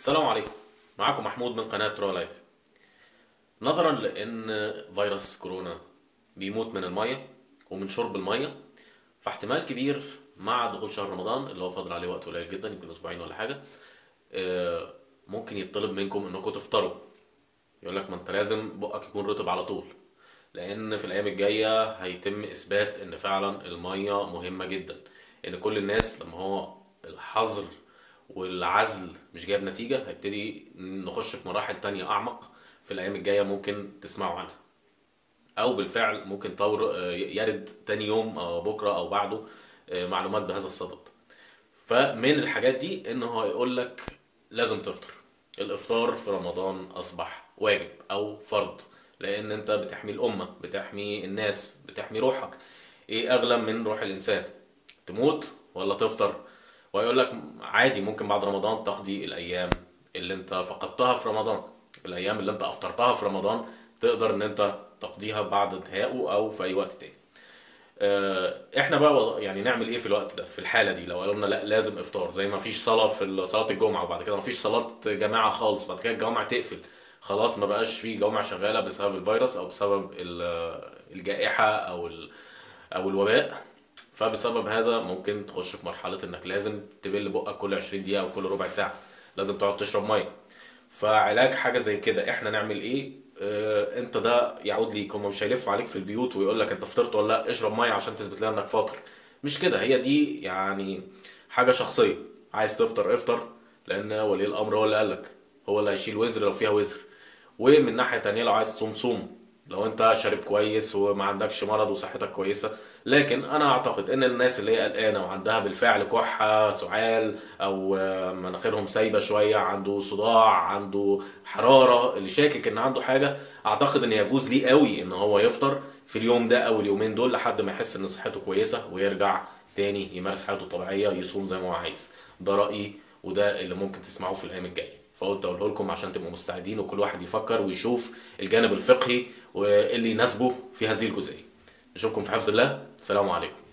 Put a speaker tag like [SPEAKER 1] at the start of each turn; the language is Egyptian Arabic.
[SPEAKER 1] السلام عليكم معكم محمود من قناة ترو لايف نظرا لأن فيروس كورونا بيموت من المية ومن شرب المية فاحتمال كبير مع دخول شهر رمضان اللي هو فاضل عليه وقت قليل جدا يمكن أسبوعين ولا حاجة آه، ممكن يطلب منكم إنكم تفطروا يقول لك ما أنت لازم بقك يكون رطب على طول لأن في الأيام الجاية هيتم إثبات إن فعلا المية مهمة جدا إن كل الناس لما هو الحظر والعزل مش جايب نتيجة هيبتدي نخش في مراحل تانية أعمق في الأيام الجاية ممكن تسمعوا عنها أو بالفعل ممكن طور آه، يرد تاني يوم أو بكرة أو بعده آه، معلومات بهذا الصدد فمن الحاجات دي إن هو يقول لك لازم تفطر الإفطار في رمضان أصبح واجب أو فرض لأن أنت بتحمي الأمة بتحمي الناس بتحمي روحك إيه أغلى من روح الإنسان تموت ولا تفطر ويقول لك عادي ممكن بعد رمضان تقضي الايام اللي انت فقدتها في رمضان الايام اللي انت افطرتها في رمضان تقدر ان انت تقضيها بعد انتهائه او في اي وقت تاني آه، احنا بقى وض- يعني نعمل ايه في الوقت ده في الحاله دي لو قالوا لنا لا لازم افطار زي ما فيش صلاه في صلاه الجمعه وبعد كده ما فيش صلاه جماعه خالص بعد كده الجوامع تقفل خلاص ما بقاش في جوامع شغاله بسبب الفيروس او بسبب ال- الجائحه او ال- او الوباء فبسبب هذا ممكن تخش في مرحله انك لازم تبل بقك كل 20 دقيقه او كل ربع ساعه لازم تقعد تشرب ميه فعلاج حاجه زي كده احنا نعمل ايه اه انت ده يعود ليك هم مش هيلفوا عليك في البيوت ويقول لك انت فطرت ولا لا اشرب ميه عشان تثبت لنا انك فاطر مش كده هي دي يعني حاجه شخصيه عايز تفطر افطر لان ولي الامر هو اللي قال لك هو اللي هيشيل وزر لو فيها وزر ومن ناحيه تانية لو عايز تصوم صوم لو انت شارب كويس وما عندكش مرض وصحتك كويسه لكن انا اعتقد ان الناس اللي هي قلقانه وعندها بالفعل كحه سعال او آه، مناخيرهم سايبه شويه عنده صداع عنده حراره اللي شاكك ان عنده حاجه اعتقد ان يجوز ليه قوي ان هو يفطر في اليوم ده او اليومين دول لحد ما يحس ان صحته كويسه ويرجع تاني يمارس حياته الطبيعيه يصوم زي ما هو عايز ده رايي وده اللي ممكن تسمعوه في الايام الجايه فقلت اقوله لكم عشان تبقوا مستعدين وكل واحد يفكر ويشوف الجانب الفقهي واللي يناسبه في هذه الجزئيه نشوفكم في حفظ الله السلام عليكم